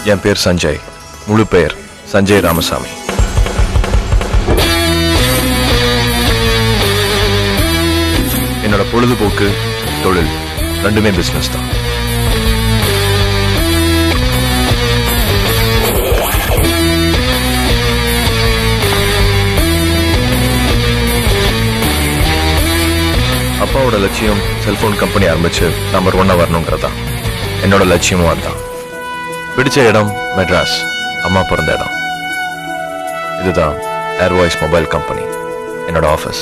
என் பேர் சஞ்சய் முழு பெயர் சஞ்சய் ராமசாமி என்னோட பொழுதுபோக்கு தொழில் ரெண்டுமே பிசினஸ் தான் அப்பாவோட லட்சியம் செல்போன் கம்பெனி ஆரம்பிச்சு நம்பர் ஒன்னா வரணுங்கிறதா என்னோட லட்சியமும் அதுதான் பிடிச்ச இடம் மெட்ராஸ் அம்மா பிறந்த இடம் இதுதான் ஏர்வாய்ஸ் மொபைல் கம்பெனி என்னோட ஆஃபீஸ்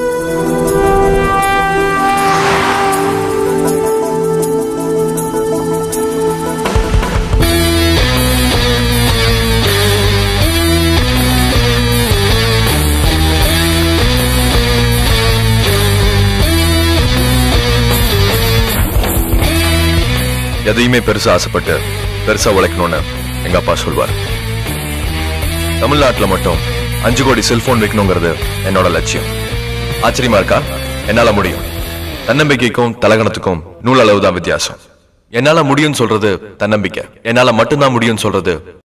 எதையுமே பெருசா ஆசைப்பட்டு பெருசா உழைக்கணும்னு எங்க அப்பா சொல்வார் தமிழ்நாட்டுல மட்டும் அஞ்சு கோடி செல்போன் விற்கணுங்கிறது என்னோட லட்சியம் ஆச்சரியமா இருக்கா என்னால முடியும் தன்னம்பிக்கைக்கும் தலகணத்துக்கும் நூல் அளவு தான் வித்தியாசம் என்னால முடியும்னு சொல்றது தன்னம்பிக்கை என்னால மட்டும்தான் முடியும்னு சொல்றது